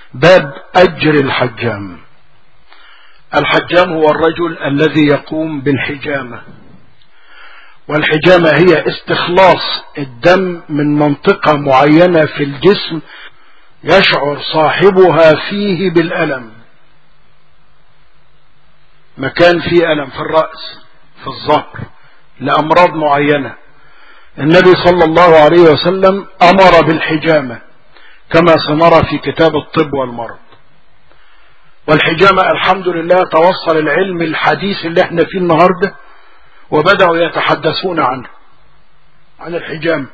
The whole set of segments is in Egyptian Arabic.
باب أجر الحجام الحجام هو الرجل الذي يقوم بالحجامة والحجامة هي استخلاص الدم من منطقة معينة في الجسم يشعر صاحبها فيه بالألم مكان فيه ألم في الرأس في الظهر لأمراض معينة النبي صلى الله عليه وسلم أمر بالحجامة كما سنرى في كتاب الطب والمرض والحجامة الحمد لله توصل العلم الحديث اللي احنا فيه النهاردة وبدأوا يتحدثون عنه عن الحجامة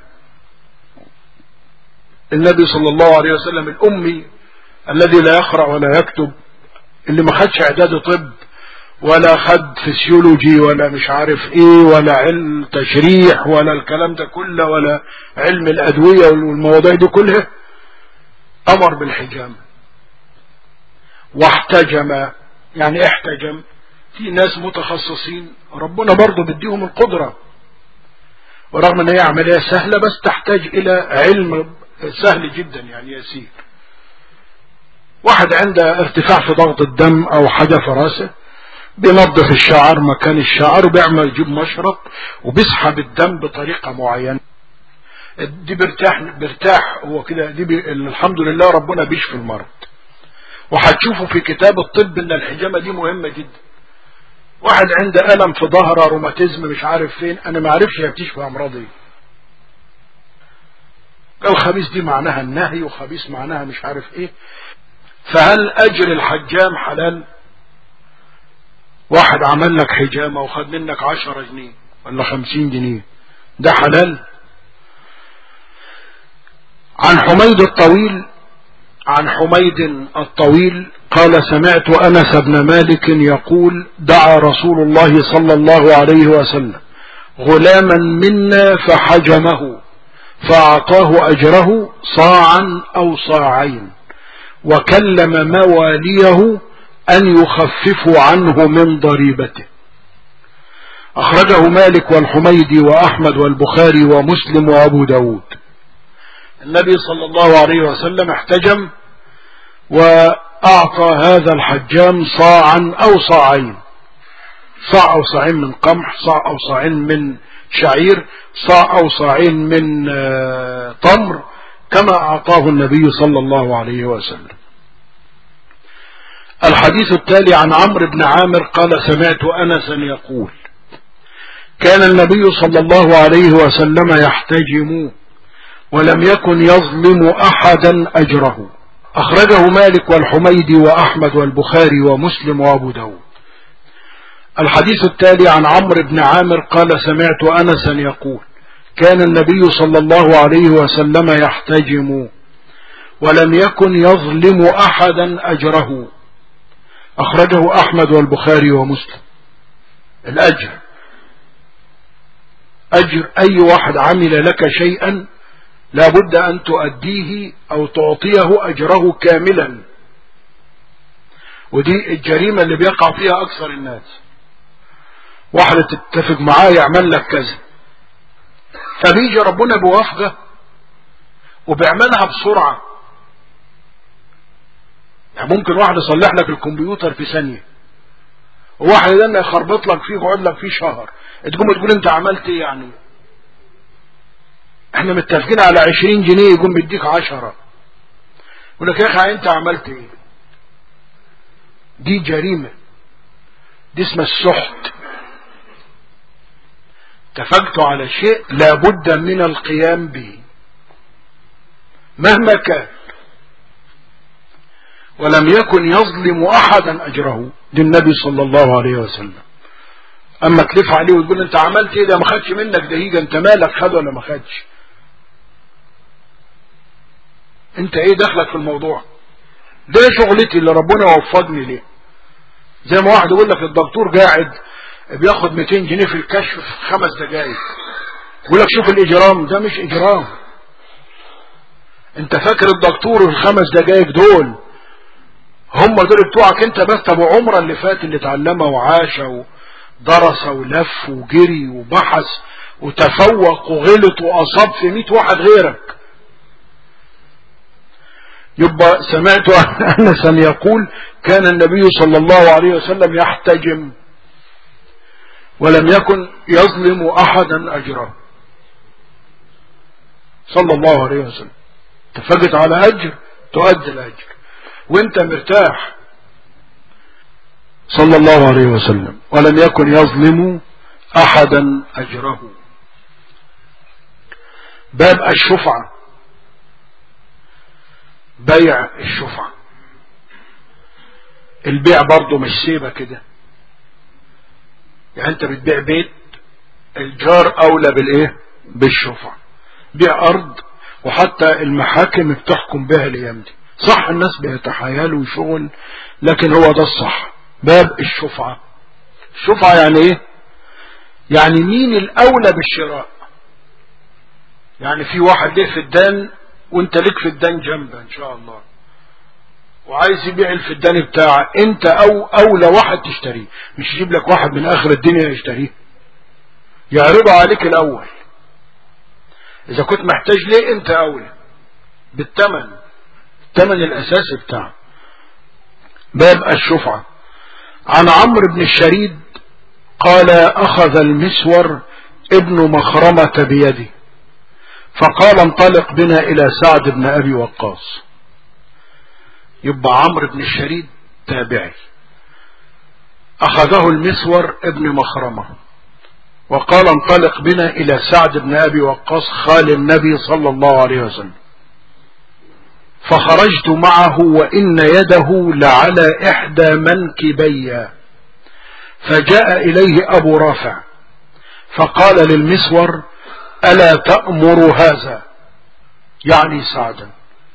النبي صلى الله عليه وسلم الأمي الذي لا يقرأ ولا يكتب اللي ما خدش إعداد طب ولا خد فسيولوجي ولا مش عارف ايه ولا علم تشريح ولا الكلام ده كله ولا علم الأدوية والمواضيع دي كلها أمر بالحجامة واحتجم يعني احتجم في ناس متخصصين ربنا برضه بديهم القدرة ورغم ان هي عملية سهلة بس تحتاج الى علم سهل جدا يعني يسير واحد عنده ارتفاع في ضغط الدم او حاجة في راسه بينظف الشعر مكان الشعر وبيعمل يجيب مشرط وبيسحب الدم بطريقة معينة دي بيرتاح بيرتاح هو كده دي بي الحمد لله ربنا بيشفي المرض وهتشوفوا في كتاب الطب ان الحجامة دي مهمة جدا واحد عنده ألم في ظهره روماتيزم مش عارف فين انا ما عارفش هي بتشفي امراض ايه الخبيث دي معناها النهي وخبيث معناها مش عارف ايه فهل اجر الحجام حلال واحد عمل لك حجامة وخد منك عشرة جنيه ولا خمسين جنيه ده حلال عن حميد الطويل عن حميد الطويل قال سمعت أنس بن مالك يقول دعا رسول الله صلى الله عليه وسلم غلاما منا فحجمه فأعطاه أجره صاعا أو صاعين وكلم مواليه أن يخففوا عنه من ضريبته أخرجه مالك والحميدي وأحمد والبخاري ومسلم وأبو داود النبي صلى الله عليه وسلم احتجم وأعطى هذا الحجام صاعا أو صاعين صاع أو صاعين من قمح صاع أو صاعين من شعير صاع أو صاعين من تمر كما أعطاه النبي صلى الله عليه وسلم الحديث التالي عن عمرو بن عامر قال سمعت أنسا يقول كان النبي صلى الله عليه وسلم يحتجم ولم يكن يظلم أحدا أجره أخرجه مالك والحميدي وأحمد والبخاري ومسلم وأبو داود الحديث التالي عن عمرو بن عامر قال سمعت أنسا يقول كان النبي صلى الله عليه وسلم يحتجم ولم يكن يظلم أحدا أجره أخرجه أحمد والبخاري ومسلم الأجر أجر أي واحد عمل لك شيئا لابد أن تؤديه أو تعطيه أجره كاملا ودي الجريمة اللي بيقع فيها أكثر الناس واحد تتفق معاه يعمل لك كذا فبيجي ربنا بوافقه وبيعملها بسرعة يعني ممكن واحد يصلح لك الكمبيوتر في ثانية وواحد ده يخربط لك فيه ويقعد لك فيه شهر تقوم تقول انت عملت ايه يعني احنا متفقين على عشرين جنيه يقوم بيديك عشرة يقول لك يا اخي انت عملت ايه دي جريمة دي اسمها السحت اتفقت على شيء لابد من القيام به مهما كان ولم يكن يظلم احدا اجره للنبي صلى الله عليه وسلم اما تلف عليه وتقول انت عملت ايه ده ما خدش منك دقيقه انت مالك خد ولا ما خدش انت ايه دخلك في الموضوع ده شغلتي اللي ربنا وفقني ليه زي ما واحد يقول لك الدكتور قاعد بياخد 200 جنيه في الكشف في خمس دقائق يقول لك شوف الاجرام ده مش اجرام انت فاكر الدكتور الخمس دقائق دول هم دول بتوعك انت بس ابو عمره اللي فات اللي اتعلمها وعاش ودرس ولف وجري وبحث وتفوق وغلط واصاب في 100 واحد غيرك يبقى سمعت أنسا يقول كان النبي صلى الله عليه وسلم يحتجم ولم يكن يظلم أحدا أجره صلى الله عليه وسلم اتفقت على أجر تؤدي الأجر وانت مرتاح صلى الله عليه وسلم ولم يكن يظلم أحدا أجره باب الشفعة بيع الشفعة البيع برضه مش سيبة كده يعني انت بتبيع بيت الجار اولى بالايه بالشفعة بيع ارض وحتى المحاكم بتحكم بها الايام دي صح الناس بيتحايلوا وشغل لكن هو ده الصح باب الشفعة الشفعة يعني ايه يعني مين الاولى بالشراء يعني في واحد ليه في الدان وانت ليك في الدان جنبه ان شاء الله وعايز يبيع الفدان بتاعه انت او اولى واحد تشتريه مش يجيب لك واحد من اخر الدنيا يشتريه يعرضه عليك الاول اذا كنت محتاج ليه انت اولى بالثمن الثمن الاساسي بتاعه باب الشفعة عن عمرو بن الشريد قال اخذ المسور ابن مخرمة بيده فقال انطلق بنا الى سعد بن ابي وقاص يبقى عمرو بن الشريد تابعي اخذه المسور ابن مخرمة وقال انطلق بنا الى سعد بن ابي وقاص خال النبي صلى الله عليه وسلم فخرجت معه وان يده لعلى احدى منكبي فجاء اليه ابو رافع فقال للمسور الا تأمر هذا يعني سعدا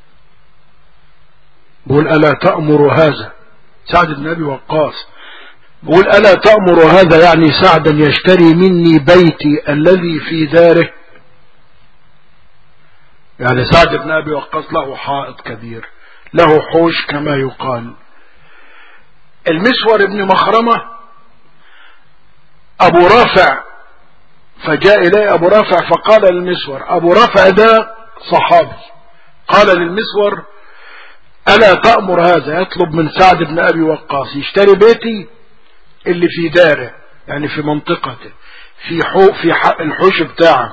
بقول ألا تأمر هذا سعد بن أبي وقاص بقول ألا تأمر هذا يعني سعدا يشتري مني بيتي الذي في داره يعني سعد بن أبي وقاص له حائط كبير له حوش كما يقال المسور بن مخرمة أبو رافع فجاء إليه أبو رافع فقال للمسور أبو رافع ده صحابي قال للمسور ألا تأمر هذا يطلب من سعد بن أبي وقاص يشتري بيتي اللي في داره يعني في منطقته في حو في الحوش بتاعه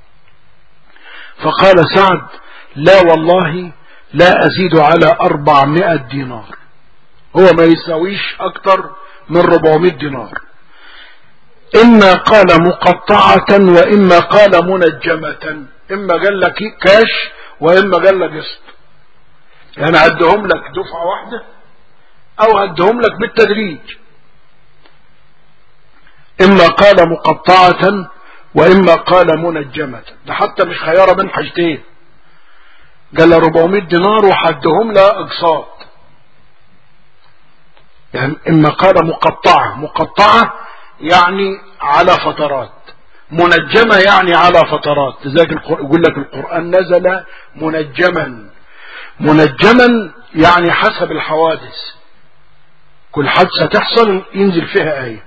فقال سعد لا والله لا أزيد على أربعمائة دينار هو ما يساويش أكتر من ربعمائة دينار إما قال مقطعة وإما قال منجمة إما قال لك كاش وإما قال لك قسط يعني هدهم لك دفعة واحدة او هدهم لك بالتدريج اما قال مقطعة واما قال منجمة ده حتى مش خيارة بين حاجتين قال 400 دينار وحدهم لا اقساط يعني اما قال مقطعة مقطعة يعني على فترات منجمة يعني على فترات لذلك يقول لك القرآن نزل منجما منجما يعني حسب الحوادث كل حادثة تحصل ينزل فيها آية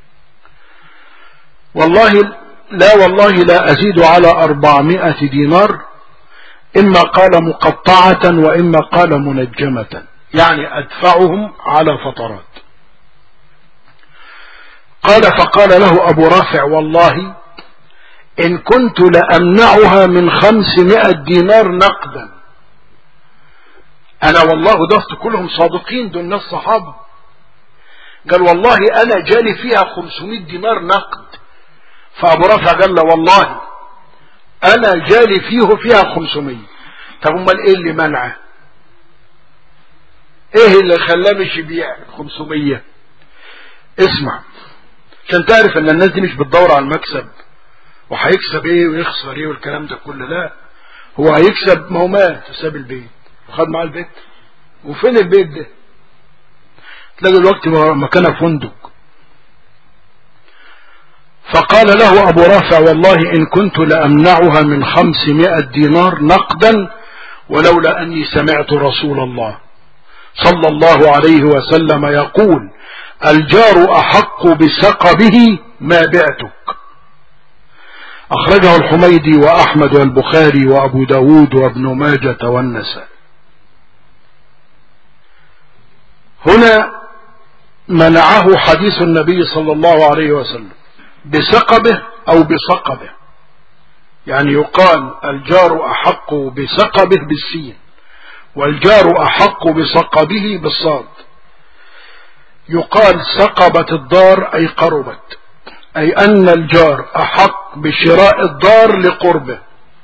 والله لا والله لا أزيد على أربعمائة دينار إما قال مقطعة وإما قال منجمة يعني أدفعهم على فترات قال فقال له أبو رافع والله إن كنت لأمنعها من خمسمائة دينار نقدا انا والله ضفت كلهم صادقين دول ناس صحابة قال والله انا جالي فيها 500 دينار نقد فابو رافع قال له والله انا جالي فيه فيها 500 طب امال ايه اللي منعه ايه اللي خلاه مش يبيع 500 اسمع عشان تعرف ان الناس دي مش بتدور على المكسب وهيكسب ايه ويخسر ايه والكلام ده كله لا هو هيكسب ما هو مات وساب البيت وخد معاه البيت وفين البيت ده تلاقي الوقت مكانه فندق فقال له أبو رافع والله إن كنت لأمنعها من خمسمائة دينار نقدا ولولا أني سمعت رسول الله صلى الله عليه وسلم يقول الجار أحق بسقبه ما بعتك أخرجه الحميدي وأحمد والبخاري وأبو داود وابن ماجة والنسائي هنا منعه حديث النبي صلى الله عليه وسلم بسقبه او بصقبه يعني يقال الجار احق بسقبه بالسين والجار احق بصقبه بالصاد يقال سقبت الدار اي قربت اي ان الجار احق بشراء الدار لقربه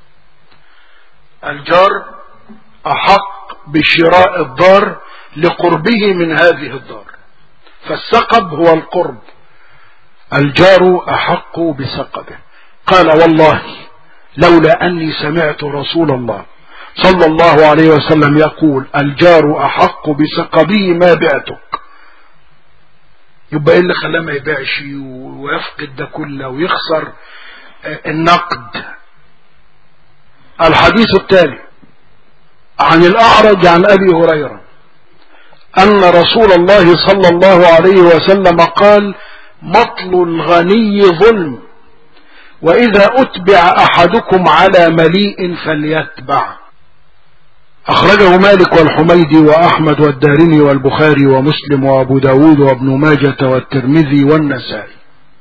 الجار احق بشراء الدار لقربه من هذه الدار فالسقب هو القرب الجار أحق بسقبه قال والله لولا أني سمعت رسول الله صلى الله عليه وسلم يقول الجار أحق بسقبه ما بعتك يبقى ايه اللي خلاه ما يبيعش ويفقد ده كله ويخسر النقد الحديث التالي عن الأعرج عن أبي هريرة أن رسول الله صلى الله عليه وسلم قال مطل الغني ظلم وإذا أتبع أحدكم على مليء فليتبع أخرجه مالك والحميدي وأحمد والدارمي والبخاري ومسلم وأبو داود وابن ماجة والترمذي والنسائي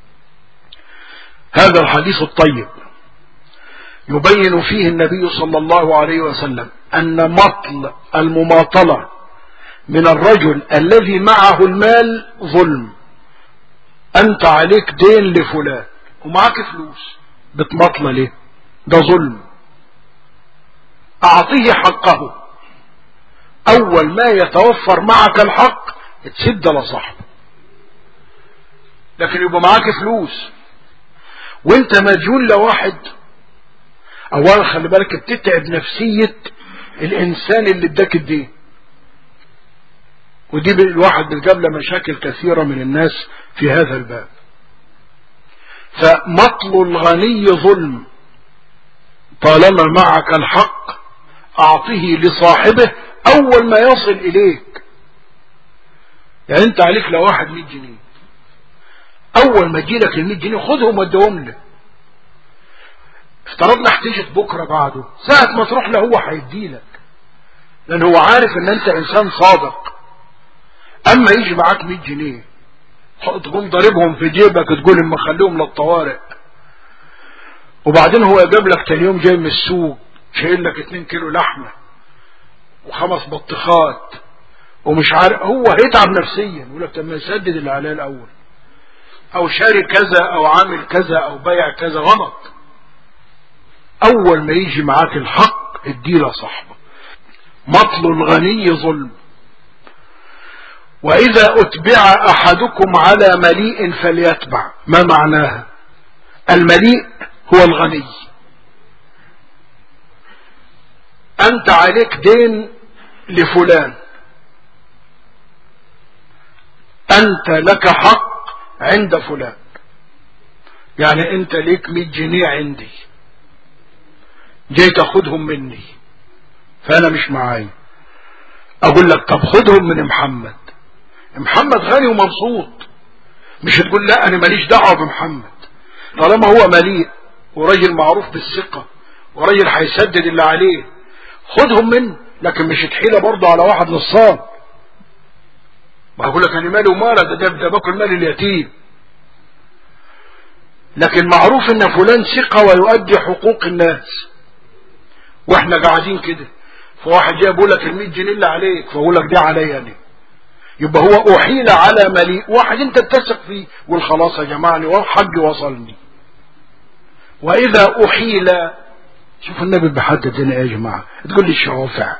هذا الحديث الطيب يبين فيه النبي صلى الله عليه وسلم أن مطل المماطلة من الرجل الذي معه المال ظلم أنت عليك دين لفلان ومعك فلوس بتمطل ليه ده ظلم أعطيه حقه أول ما يتوفر معك الحق تسد لصاحبه لكن يبقى معاك فلوس وانت مديون لواحد اولا خلي بالك بتتعب نفسية الانسان اللي اداك الدين ودي الواحد بتجاب له مشاكل كثيرة من الناس في هذا الباب فمطل الغني ظلم طالما معك الحق اعطه لصاحبه اول ما يصل اليك يعني انت عليك لو واحد 100 جنيه اول ما تجيلك ال 100 جنيه خدهم ودهم له افترضنا احتجت بكره بعده ساعة ما تروح له هو هيديلك لان هو عارف ان انت انسان صادق اما يجي معاك 100 جنيه تقوم ضاربهم في جيبك تقول اما خليهم للطوارئ وبعدين هو جاب لك تاني يوم جاي من السوق شايل لك 2 كيلو لحمه وخمس بطيخات ومش عارف هو هيتعب نفسيا يقول لك طب ما يسدد اللي عليه الاول او شاري كذا او عامل كذا او بيع كذا غلط اول ما يجي معاك الحق اديله صاحبه مطل الغني ظلم واذا اتبع احدكم على مليء فليتبع ما معناها المليء هو الغني انت عليك دين لفلان انت لك حق عند فلان يعني انت ليك 100 جنيه عندي جاي تاخدهم مني فانا مش معايا اقول لك طب خدهم من محمد محمد غني ومبسوط مش تقول لا انا ماليش دعوه بمحمد طالما هو مليء وراجل معروف بالثقه وراجل هيسدد اللي عليه خدهم منه لكن مش تحيله برضه على واحد نصاب ما هقول لك انا مالي ومالك ده, ده باكل مال اليتيم لكن معروف ان فلان ثقه ويؤدي حقوق الناس واحنا قاعدين كده فواحد جاي بيقول لك ال 100 جنيه اللي عليك فاقول لك دي عليا انا يبقى هو احيل على مليء واحد انت تثق فيه قول خلاص يا جماعه حقي وصلني واذا احيل شوف النبي بيحدد هنا يا جماعه تقول لي الشوافع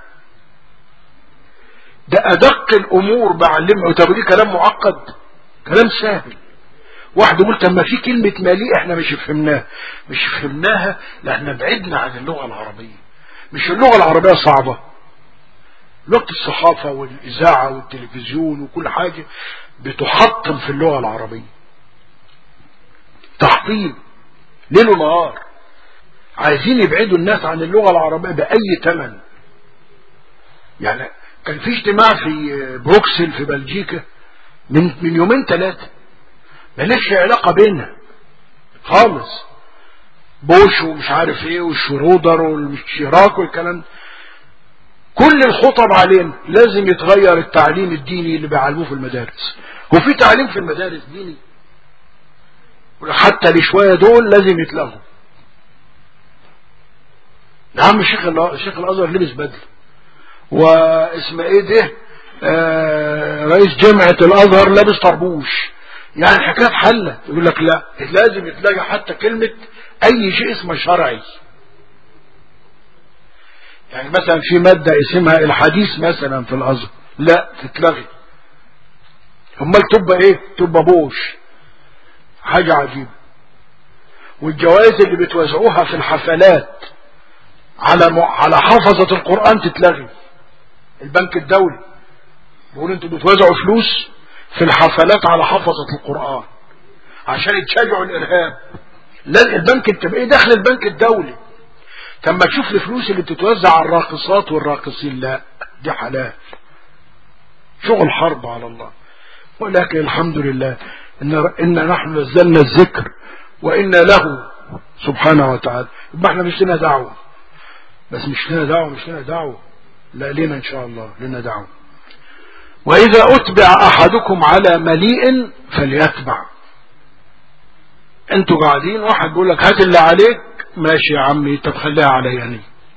ده ادق الامور بعلمه طب دي كلام معقد كلام سهل واحد يقول طب ما في كلمة مليء احنا مش فهمناها مش فهمناها لان بعدنا عن اللغة العربية مش اللغة العربية صعبة لغة الصحافة والإذاعة والتلفزيون وكل حاجة بتحطم في اللغة العربية تحطيم ليل ونهار عايزين يبعدوا الناس عن اللغة العربية بأي ثمن يعني كان في اجتماع في بروكسل في بلجيكا من من يومين ثلاثة مالكش علاقة بينها خالص بوش ومش عارف ايه والشرودر والشراك والكلام كل الخطب علينا لازم يتغير التعليم الديني اللي بيعلموه في المدارس هو في تعليم في المدارس ديني حتى لشوية دول لازم يتلغوا يا عم الشيخ الشيخ الازهر لبس بدله واسم ايه ده آه رئيس جامعة الازهر لابس طربوش يعني الحكايه حلت يقول لك لا لازم يتلاقى حتى كلمة اي شيء اسمه شرعي يعني مثلا في مادة اسمها الحديث مثلا في الازهر لا تتلغي امال تبقى ايه تبقى بوش حاجة عجيبة والجوائز اللي بتوزعوها في الحفلات على م... على حفظة القرآن تتلغي البنك الدولي بيقول انتوا بتوزعوا فلوس في الحفلات على حفظة القرآن عشان يتشجعوا الارهاب لا البنك انت ايه دخل البنك الدولي طب ما تشوف الفلوس اللي بتتوزع على الراقصات والراقصين لا دي حلال شغل حرب على الله ولكن الحمد لله إن, إن نحن نزلنا الذكر وإن له سبحانه وتعالى يبقى احنا مش لنا دعوة بس مش لنا دعوة مش لنا دعوة لا لنا إن شاء الله لنا دعوة وإذا أتبع أحدكم على مليء فليتبع انتوا قاعدين واحد بيقول لك هات اللي عليك ماشي يا عمي طب خليها عليا يعني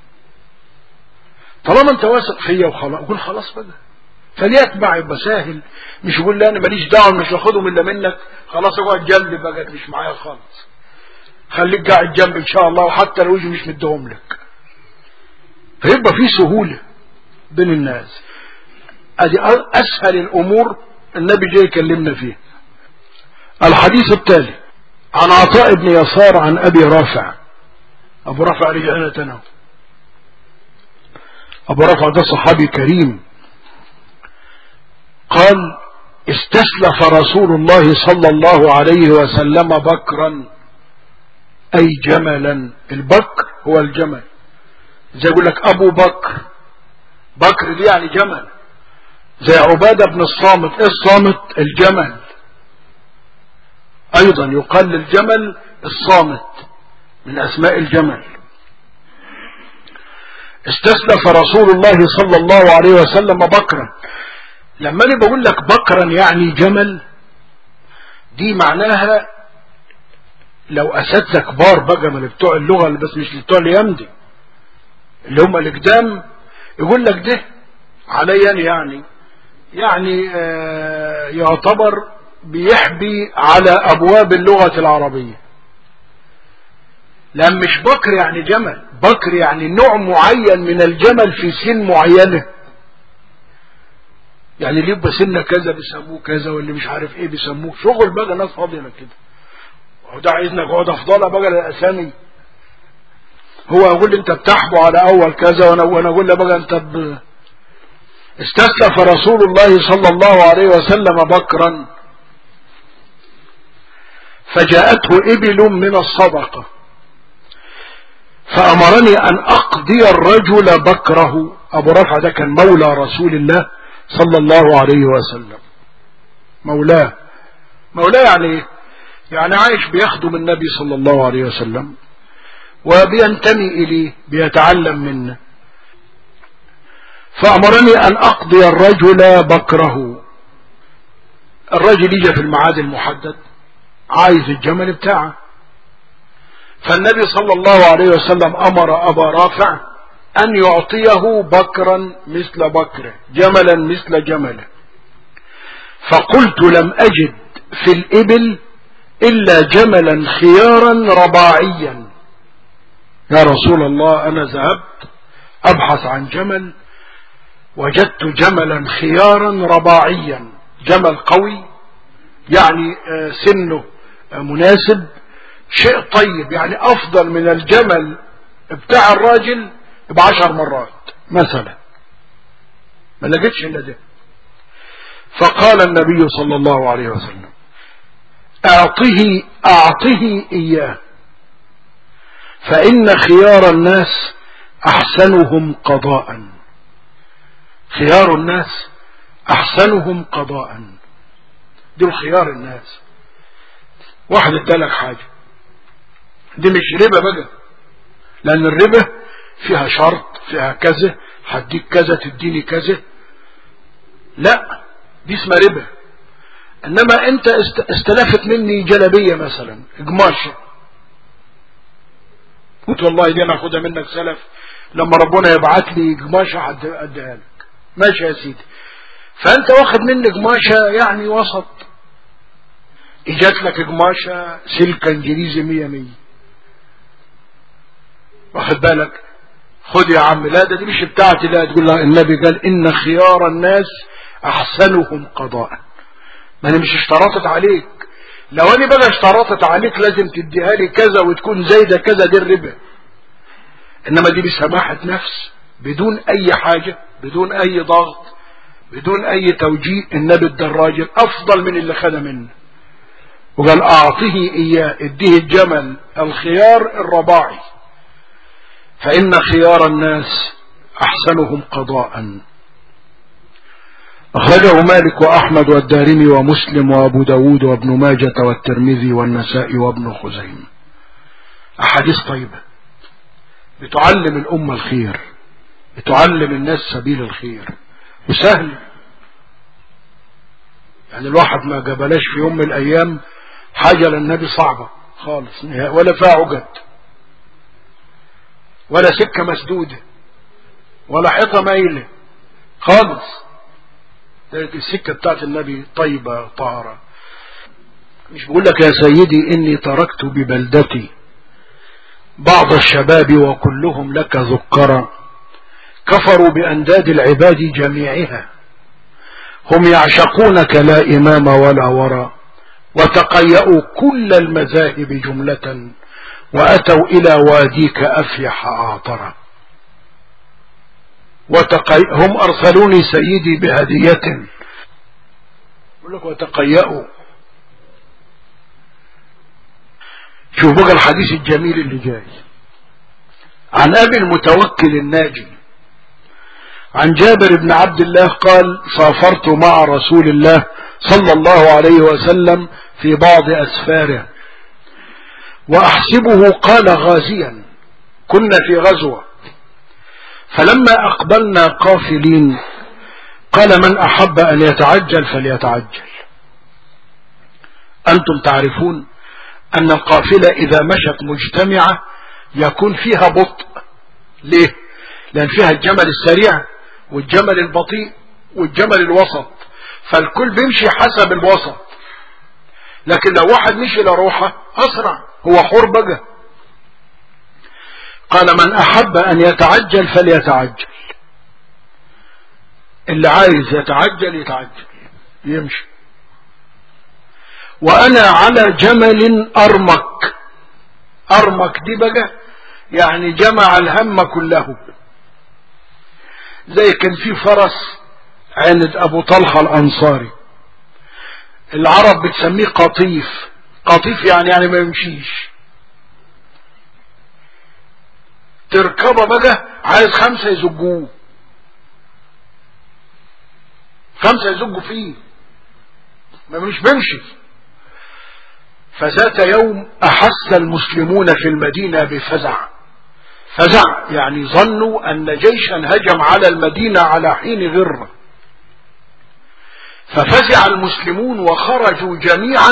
طالما انت واثق فيا وخلاص قول خلاص بقى فليتبع يبقى سهل مش يقول لي انا ماليش دعوه مش هاخدهم الا منك خلاص اقعد جنبي بقى مش معايا خالص خليك قاعد جنبي ان شاء الله وحتى لو مش مديهم لك فيبقى في سهوله بين الناس ادي اسهل الامور النبي جاي يكلمنا فيه الحديث التالي عن عطاء بن يسار عن ابي رافع ابو رافع رجعنا تنه ابو رافع ده صحابي كريم قال استسلف رسول الله صلى الله عليه وسلم بكرا اي جملا البكر هو الجمل زي يقول لك ابو بكر بكر دي يعني جمل زي عبادة بن الصامت ايه الصامت الجمل ايضا يقال للجمل الصامت من اسماء الجمل استسلف رسول الله صلى الله عليه وسلم بكرا لما انا بقول لك بكرا يعني جمل دي معناها لو اساتذه كبار بقى من بتوع اللغه اللي بس مش بتوع اليمدي اللي هم القدام يقول لك ده عليا يعني يعني آه يعتبر بيحبي على ابواب اللغه العربيه لان مش بكر يعني جمل بكر يعني نوع معين من الجمل في سن معينه يعني اللي يبقى سنه كذا بيسموه كذا واللي مش عارف ايه بيسموه شغل بقى ناس فاضيه كده وده عايزنا اقعد افضلها بقى للاسامي هو يقول لي انت بتحبو على اول كذا وانا وانا اقول له بقى انت ب... استسلف رسول الله صلى الله عليه وسلم بكرا فجاءته ابل من الصدقه فامرني ان اقضي الرجل بكره ابو رفع ده كان مولى رسول الله صلى الله عليه وسلم مولاه مولاه يعني ايه يعني عايش بيخدم النبي صلى الله عليه وسلم وبينتمي إليه بيتعلم منه فأمرني أن أقضي الرجل بكره الرجل يجي في الميعاد المحدد عايز الجمل بتاعه فالنبي صلى الله عليه وسلم أمر أبا رافع أن يعطيه بكرا مثل بكره جملا مثل جمله فقلت لم أجد في الإبل إلا جملا خيارا رباعيا يا رسول الله أنا ذهبت أبحث عن جمل وجدت جملا خيارا رباعيا جمل قوي يعني سنه مناسب شيء طيب يعني أفضل من الجمل بتاع الراجل بعشر مرات مثلا ما لقيتش إلا ده فقال النبي صلى الله عليه وسلم أعطه أعطه إياه فإن خيار الناس أحسنهم قضاء خيار الناس أحسنهم قضاء دول خيار الناس واحد ادالك حاجة دي مش ربا بقى لأن الربا فيها شرط فيها كذا هديك كذا تديني كذا لا دي اسمها ربا انما انت استلفت مني جلبية مثلا قماشة قلت والله دي انا اخدها منك سلف لما ربنا يبعت لي قماشة اديها لك ماشي يا سيدي فانت واخد مني قماشة يعني وسط اجت لك قماشة سلك انجليزي مية مية واخد بالك خد يا عم لا ده دي مش بتاعتي لا تقول لها النبي قال ان خيار الناس احسنهم قضاء ما انا مش اشترطت عليك لو انا بقى اشترطت عليك لازم تديها لي كذا وتكون زايدة كذا دي الربا انما دي بسماحة نفس بدون اي حاجة بدون اي ضغط بدون اي توجيه النبي الدراجل افضل من اللي خد منه وقال اعطيه اياه اديه الجمل الخيار الرباعي فان خيار الناس احسنهم قضاء أخرجه مالك وأحمد والدارمي ومسلم وأبو داود وابن ماجة والترمذي والنسائي وابن خزيمة أحاديث طيبة بتعلم الأمة الخير بتعلم الناس سبيل الخير وسهل يعني الواحد ما جبلاش في يوم من الأيام حاجة للنبي صعبة خالص ولا فيها عقد ولا سكة مسدودة ولا حيطة مايلة خالص السكة بتاعت النبي طيبة طهرة مش بقول لك يا سيدي إني تركت ببلدتي بعض الشباب وكلهم لك ذكرا كفروا بأنداد العباد جميعها هم يعشقونك لا إمام ولا ورى وتقيأوا كل المذاهب جملة وأتوا إلى واديك أفيح أعطرا وتقي... هم أرسلوني سيدي بهدية يقول لك وتقيأوا شوف بقى الحديث الجميل اللي جاي عن أبي المتوكل الناجي عن جابر بن عبد الله قال سافرت مع رسول الله صلى الله عليه وسلم في بعض أسفاره وأحسبه قال غازيا كنا في غزوة فلما أقبلنا قافلين قال من أحب أن يتعجل فليتعجل أنتم تعرفون أن القافلة إذا مشت مجتمعة يكون فيها بطء ليه لأن فيها الجمل السريع والجمل البطيء والجمل الوسط فالكل بيمشي حسب الوسط لكن لو واحد مشي لروحه أسرع هو حر بقى قال من أحب أن يتعجل فليتعجل اللي عايز يتعجل يتعجل يمشي وأنا على جمل أرمك أرمك دي بقى يعني جمع الهم كله زي كان في فرس عند أبو طلحة الأنصاري العرب بتسميه قطيف قطيف يعني يعني ما يمشيش تركبه بقى عايز خمسة يزجوه خمسة يزجوا فيه ما مش بيمشي فذات يوم أحس المسلمون في المدينة بفزع فزع يعني ظنوا أن جيشا هجم على المدينة على حين غرة ففزع المسلمون وخرجوا جميعا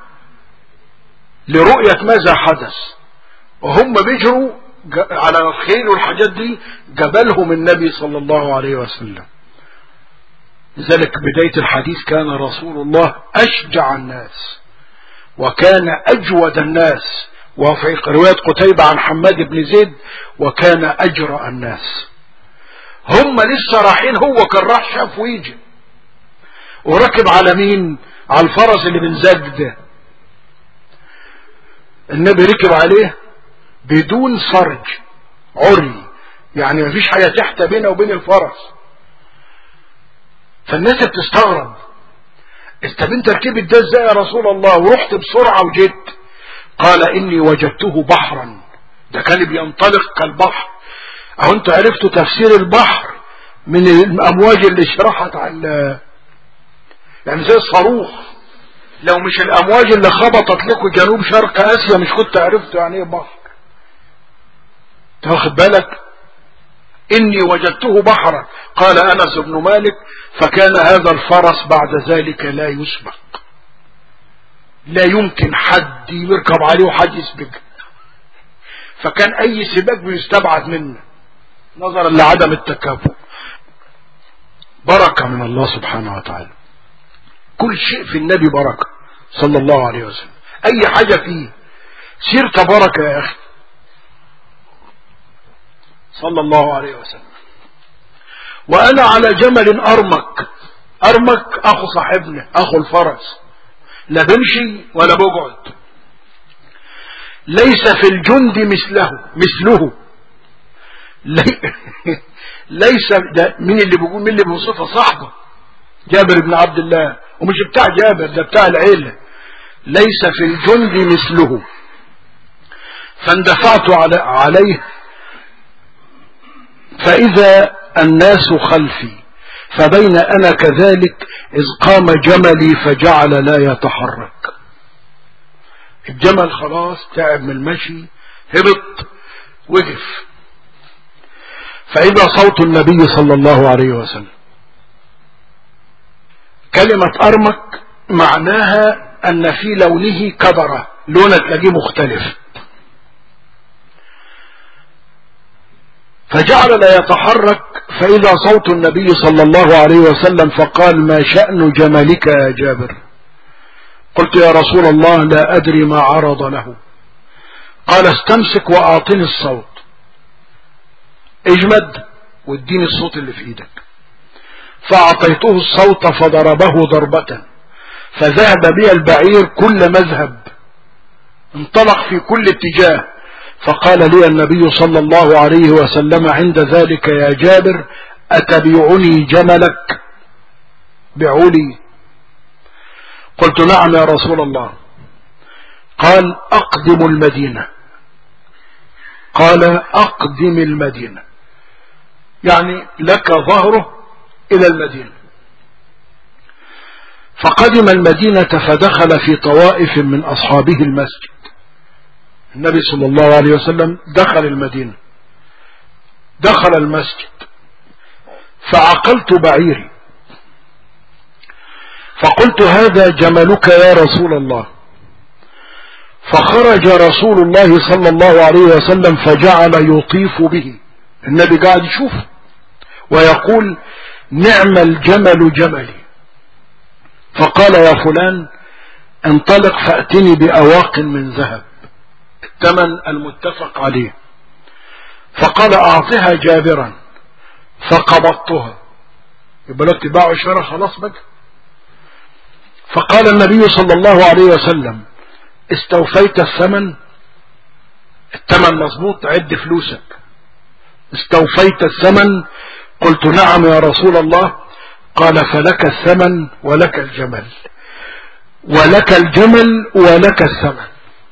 لرؤية ماذا حدث وهم بيجروا على الخيل والحاجات دي جبلهم النبي صلى الله عليه وسلم لذلك بداية الحديث كان رسول الله أشجع الناس وكان أجود الناس وفي رواية قتيبة عن حماد بن زيد وكان أجرأ الناس هم لسه رايحين هو كان راح شاف ويجي وركب على مين على الفرس اللي بنزج ده النبي ركب عليه بدون صرج عري يعني ما فيش حاجة تحت بينه وبين الفرس فالناس بتستغرب انت بنت ركبت ده ازاي يا رسول الله ورحت بسرعة وجيت قال اني وجدته بحرا ده كان بينطلق كالبحر او انتوا عرفتوا تفسير البحر من الامواج اللي شرحت على يعني زي الصاروخ لو مش الامواج اللي خبطت لكم جنوب شرق اسيا مش كنت عرفتوا يعني ايه بحر واخد بالك إني وجدته بحرا قال أنس بن مالك فكان هذا الفرس بعد ذلك لا يسبق لا يمكن حد يركب عليه وحد يسبق فكان أي سباق بيستبعد منه نظرا لعدم التكافؤ بركة من الله سبحانه وتعالى كل شيء في النبي بركة صلى الله عليه وسلم أي حاجة فيه سيرة بركة يا أخي صلى الله عليه وسلم وأنا على جمل أرمك أرمك أخو صاحبنا أخو الفرس لا بمشي ولا بقعد ليس في الجند مثله مثله لي ليس ده مين اللي بيقول مين اللي بيوصفها صاحبه جابر بن عبد الله ومش بتاع جابر ده بتاع العيلة ليس في الجند مثله فاندفعت على عليه فإذا الناس خلفي فبين أنا كذلك إذ قام جملي فجعل لا يتحرك الجمل خلاص تعب من المشي هبط وقف فإذا صوت النبي صلى الله عليه وسلم كلمة أرمك معناها أن في لونه كبرة لونه تلاقيه مختلف فجعل لا يتحرك فإذا صوت النبي صلى الله عليه وسلم فقال ما شأن جملك يا جابر قلت يا رسول الله لا أدري ما عرض له قال استمسك وأعطني الصوت اجمد واديني الصوت اللي في ايدك فأعطيته الصوت فضربه ضربة فذهب بي البعير كل مذهب انطلق في كل اتجاه فقال لي النبي صلى الله عليه وسلم عند ذلك يا جابر أتبيعني جملك بعولي قلت نعم يا رسول الله قال أقدم المدينة قال أقدم المدينة يعني لك ظهره إلى المدينة فقدم المدينة فدخل في طوائف من أصحابه المسجد النبي صلى الله عليه وسلم دخل المدينة دخل المسجد فعقلت بعيري فقلت هذا جملك يا رسول الله فخرج رسول الله صلى الله عليه وسلم فجعل يطيف به النبي قاعد يشوف ويقول نعم الجمل جملي فقال يا فلان انطلق فأتني بأواق من ذهب الثمن المتفق عليه فقال أعطها جابرا فقبضتها يبقى لك تباع شرى خلاص بقى فقال النبي صلى الله عليه وسلم استوفيت الثمن الثمن مظبوط عد فلوسك استوفيت الثمن قلت نعم يا رسول الله قال فلك الثمن ولك الجمل ولك الجمل ولك الثمن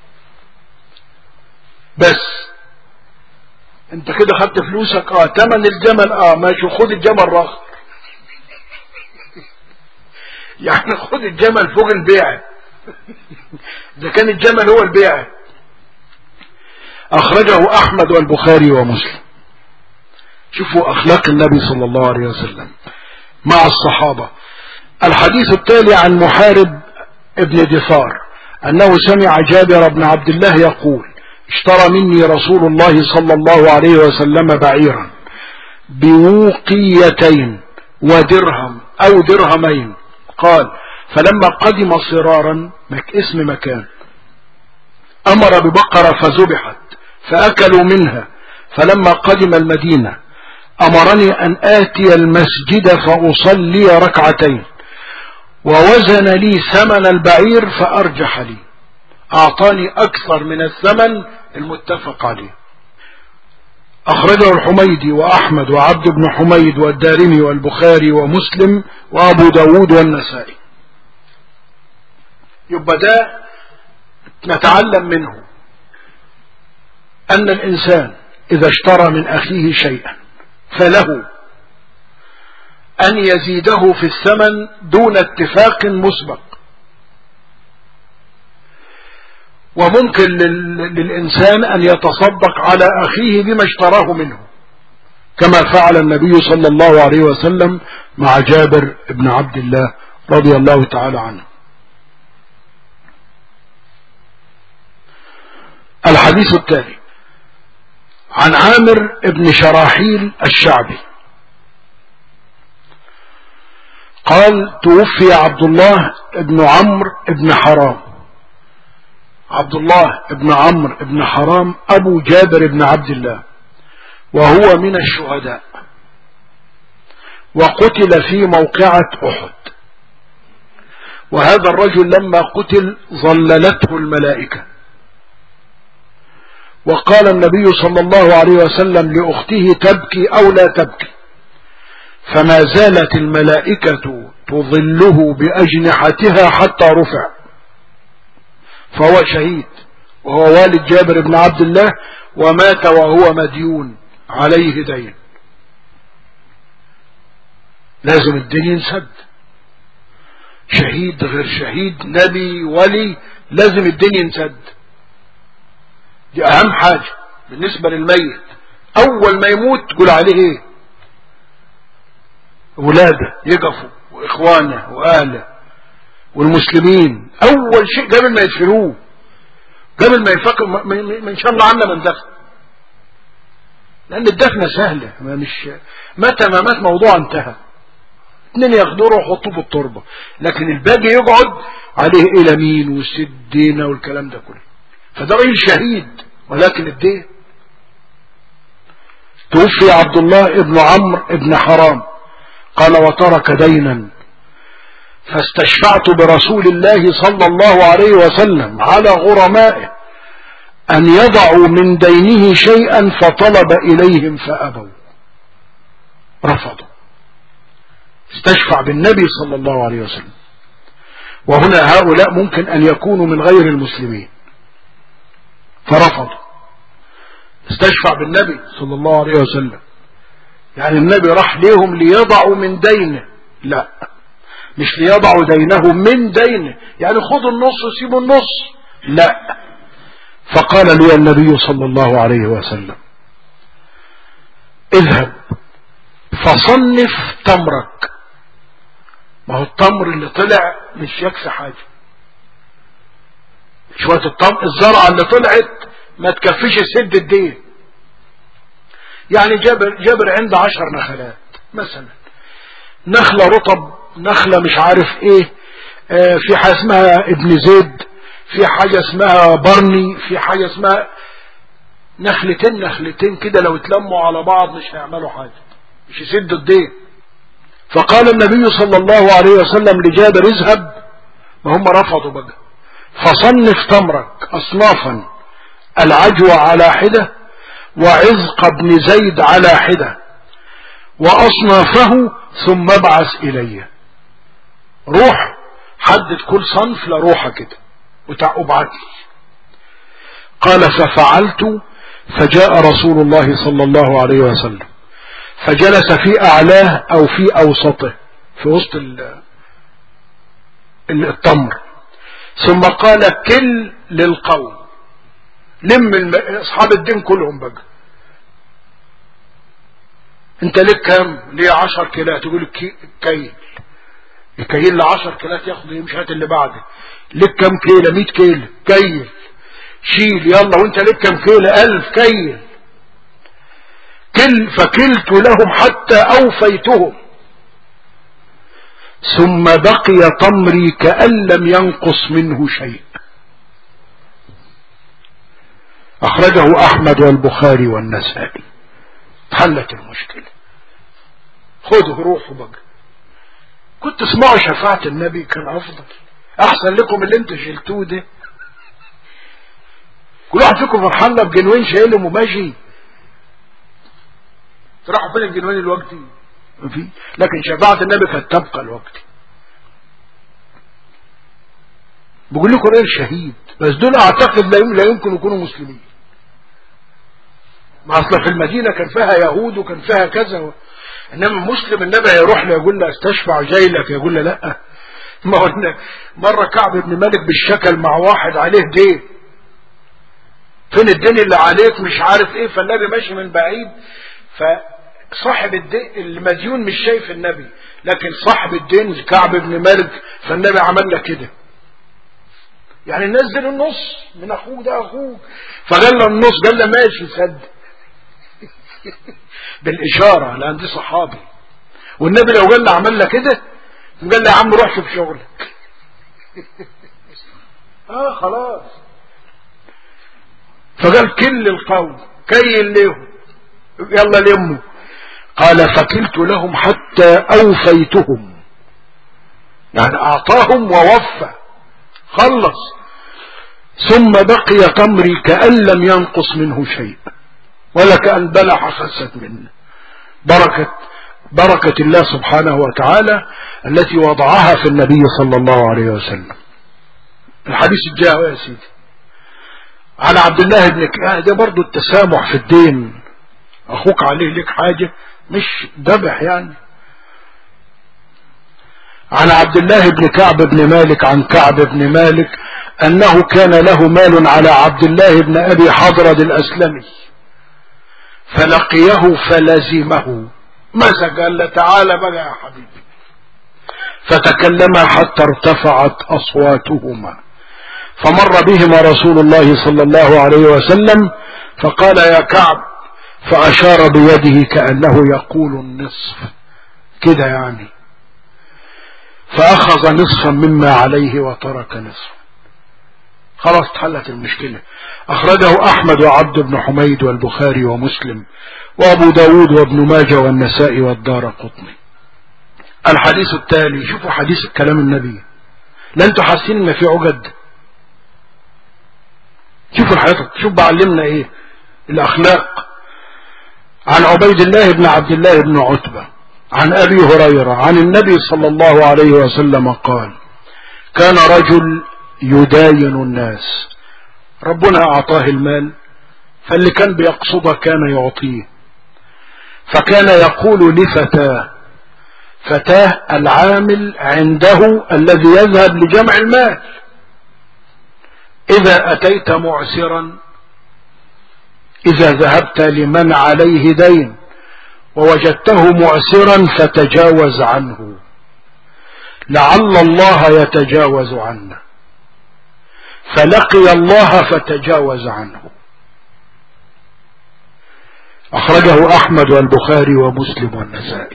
بس انت كده خدت فلوسك اه تمن الجمل اه ماشي خد الجمل راخر يعني خد الجمل فوق البيع اذا كان الجمل هو البيع اخرجه احمد والبخاري ومسلم شوفوا اخلاق النبي صلى الله عليه وسلم مع الصحابة الحديث التالي عن محارب ابن دثار انه سمع جابر بن عبد الله يقول اشترى مني رسول الله صلى الله عليه وسلم بعيرا بوقيتين ودرهم او درهمين قال فلما قدم صرارا اسم مكان امر ببقرة فذبحت فاكلوا منها فلما قدم المدينة امرني ان اتي المسجد فاصلي ركعتين ووزن لي ثمن البعير فارجح لي اعطاني اكثر من الثمن المتفق عليه أخرجه الحميدي وأحمد وعبد بن حميد والدارمي والبخاري ومسلم وأبو داود والنسائي يبقى ده نتعلم منه أن الإنسان إذا اشترى من أخيه شيئا فله أن يزيده في الثمن دون اتفاق مسبق وممكن للإنسان أن يتصدق على أخيه بما اشتراه منه كما فعل النبي صلى الله عليه وسلم مع جابر بن عبد الله رضي الله تعالى عنه الحديث التالي عن عامر بن شراحيل الشعبي قال توفي عبد الله بن عمرو بن حرام عبد الله بن عمرو بن حرام أبو جابر بن عبد الله وهو من الشهداء وقتل في موقعة أحد وهذا الرجل لما قتل ظللته الملائكة وقال النبي صلى الله عليه وسلم لأخته تبكي أو لا تبكي فما زالت الملائكة تظله بأجنحتها حتى رفع فهو شهيد وهو والد جابر بن عبد الله ومات وهو مديون عليه دين لازم الدين ينسد شهيد غير شهيد نبي ولي لازم الدين ينسد دي اهم حاجة بالنسبة للميت اول ما يموت تقول عليه ايه ولاده يقفوا واخوانه واهله والمسلمين اول شيء قبل ما يدفنوه قبل ما يفكر من شاء الله عنا من دفن لان الدفنة سهلة ما مش متى ما مات موضوع انتهى اتنين ياخدوه ويحطوه في التربة لكن الباقي يقعد عليه الى مين والسدينة والكلام ده كله فده راجل شهيد ولكن الدين توفي عبد الله ابن عمرو ابن حرام قال وترك دينا فاستشفعت برسول الله صلى الله عليه وسلم على غرمائه أن يضعوا من دينه شيئا فطلب إليهم فأبوا رفضوا استشفع بالنبي صلى الله عليه وسلم وهنا هؤلاء ممكن أن يكونوا من غير المسلمين فرفضوا استشفع بالنبي صلى الله عليه وسلم يعني النبي راح ليهم ليضعوا من دينه لا مش ليضعوا دينه من دينه يعني خذوا النص وسيبوا النص لا فقال لي النبي صلى الله عليه وسلم اذهب فصنف تمرك ما هو التمر اللي طلع مش يكفي حاجة شوية التمر الزرعة اللي طلعت ما تكفيش سد الدين يعني جابر, جابر عنده عشر نخلات مثلا نخلة رطب نخلة مش عارف ايه آه في حاجة اسمها ابن زيد في حاجة اسمها برني في حاجة اسمها نخلتين نخلتين كده لو اتلموا على بعض مش هيعملوا حاجة مش يسدوا الدين فقال النبي صلى الله عليه وسلم لجابر اذهب ما هم رفضوا بقى فصنف تمرك اصنافا العجوة على حدة وعزق بن زيد على حدة وأصنافه ثم ابعث إلي روح حدد كل صنف لروحه كده وابعت لي قال ففعلت فجاء رسول الله صلى الله عليه وسلم فجلس في أعلاه أو في أوسطه في وسط التمر ثم قال كل للقوم لم اصحاب الدين كلهم بقى انت ليك كام ليه عشر كيلات تقول كيل يكيل له عشر كيلات ياخد يمشي هات اللي بعده ليك كام كيلة مية كيلة كيل شيل يلا وانت ليك كام كيلة الف كيل كل فكلت لهم حتى اوفيتهم ثم بقي تمري كأن لم ينقص منه شيء أخرجه أحمد والبخاري والنسائي حلت المشكلة خذوا روحوا بقى كنت تسمعوا شفاعة النبي كان أفضل أحسن لكم اللي انتوا شلتوه ده كل واحد فيكم فرحان بجنوين شايلهم وماشي تروحوا فين الجنوين الوقتي في لكن شفاعة النبي كانت تبقى الوقت بقول لكم ايه الشهيد بس دول اعتقد لا يمكن يكونوا مسلمين ما اصلا في المدينة كان فيها يهود وكان فيها كذا و... انما مسلم النبي يروح له يقول له استشفع جاي لك يقول له لا ما قلنا مرة كعب بن مالك بالشكل مع واحد عليه دين فين الدين اللي عليك مش عارف ايه فالنبي ماشي من بعيد صاحب الدين المديون مش شايف النبي لكن صاحب الدين كعب بن مالك فالنبي عمل لك كده يعني نزل النص من اخوك ده اخوك فقال له النص قال له ماشي سد بالاشاره لان دي صحابي والنبي لو قال له عمل لك كده قال له يا عم روح شوف شغلك اه خلاص فقال كل القوم كيل لهم يلا لموا قال فكلت لهم حتى اوفيتهم يعني اعطاهم ووفى خلص ثم بقي تمري كأن لم ينقص منه شيء ولا كأن بلع خست منه بركة بركة الله سبحانه وتعالى التي وضعها في النبي صلى الله عليه وسلم الحديث الجاء يا سيدي على عبد الله بن كعب ده برضه التسامح في الدين اخوك عليه لك حاجة مش ذبح يعني عن عبد الله بن كعب بن مالك عن كعب بن مالك انه كان له مال على عبد الله بن ابي حضرد الاسلمي فلقيه فلزمه مسك قال له تعالى بقى يا حبيبي فتكلما حتى ارتفعت اصواتهما فمر بهما رسول الله صلى الله عليه وسلم فقال يا كعب فاشار بيده كانه يقول النصف كده يعني فأخذ نصفا مما عليه وترك نصفا خلاص حلت المشكلة أخرجه أحمد وعبد بن حميد والبخاري ومسلم وأبو داود وابن ماجه والنسائي والدار قطني الحديث التالي شوفوا حديث كلام النبي لا انتوا حاسين ان في عقد شوفوا حياتك شوف بعلمنا ايه الاخلاق عن عبيد الله بن عبد الله بن عتبه عن أبي هريرة عن النبي صلى الله عليه وسلم قال كان رجل يداين الناس ربنا أعطاه المال فاللي كان بيقصده كان يعطيه فكان يقول لفتاه فتاه العامل عنده الذي يذهب لجمع المال إذا أتيت معسرا إذا ذهبت لمن عليه دين ووجدته معسرا فتجاوز عنه لعل الله يتجاوز عنه فلقي الله فتجاوز عنه أخرجه أحمد والبخاري ومسلم والنسائي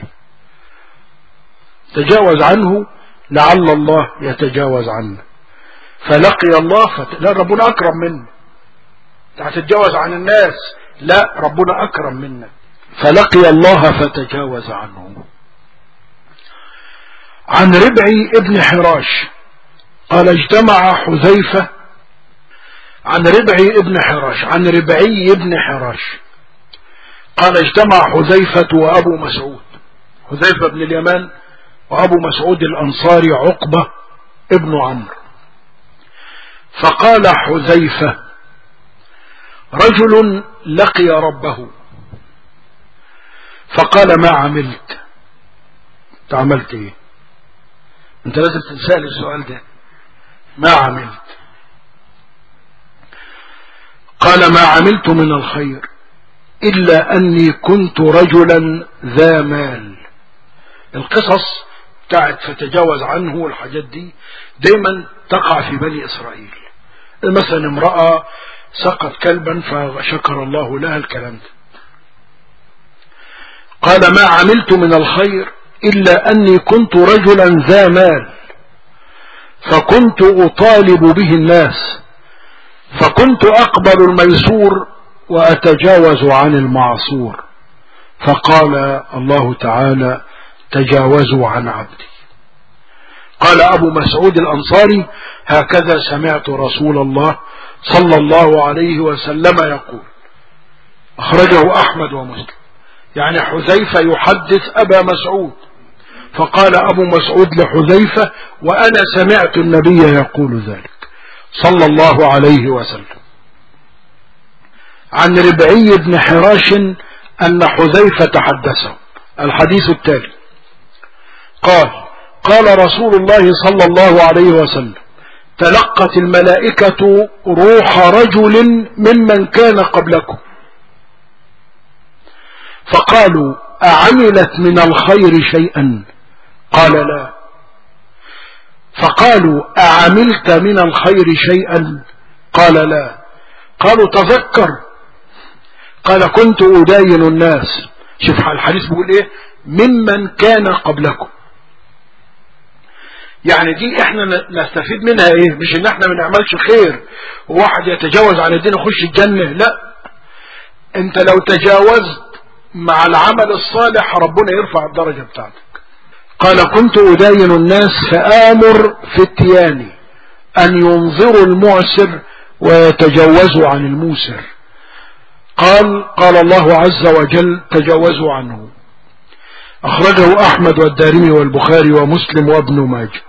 تجاوز عنه لعل الله يتجاوز عنه فلقي الله فت... لا ربنا أكرم منه هتتجاوز عن الناس لا ربنا أكرم منك فلقي الله فتجاوز عنه عن ربعي ابن حراش قال اجتمع حذيفة عن ربعي ابن حراش عن ربعي ابن حراش قال اجتمع حذيفة وأبو مسعود حذيفة بن اليمان وأبو مسعود الأنصاري عقبة ابن عمرو فقال حذيفة رجل لقي ربه فقال ما عملت انت عملت ايه انت لازم تسأل السؤال ده ما عملت قال ما عملت من الخير إلا أني كنت رجلا ذا مال القصص بتاعت فتجاوز عنه والحاجات دي دايما تقع في بني إسرائيل مثلا امرأة سقط كلبا فشكر الله لها الكلام ده قال ما عملت من الخير إلا أني كنت رجلا ذا مال فكنت أطالب به الناس فكنت أقبل الميسور وأتجاوز عن المعصور فقال الله تعالى تجاوزوا عن عبدي قال أبو مسعود الأنصاري هكذا سمعت رسول الله صلى الله عليه وسلم يقول أخرجه أحمد ومسلم يعني حذيفة يحدث أبا مسعود فقال أبو مسعود لحذيفة وأنا سمعت النبي يقول ذلك صلى الله عليه وسلم عن ربعي بن حراش أن حذيفة حدثه الحديث التالي قال قال رسول الله صلى الله عليه وسلم تلقت الملائكة روح رجل ممن كان قبلكم فقالوا أعملت من الخير شيئا قال لا فقالوا أعملت من الخير شيئا قال لا قالوا تذكر قال كنت أداين الناس شوف الحديث بيقول ايه ممن كان قبلكم يعني دي احنا نستفيد منها ايه مش ان احنا ما نعملش خير وواحد يتجاوز عن الدين يخش الجنة لا انت لو تجاوزت مع العمل الصالح ربنا يرفع الدرجة بتاعتك قال كنت أداين الناس فآمر فتياني أن ينظروا المعسر ويتجوزوا عن الموسر قال قال الله عز وجل تجاوزوا عنه أخرجه أحمد والدارمي والبخاري ومسلم وابن ماجه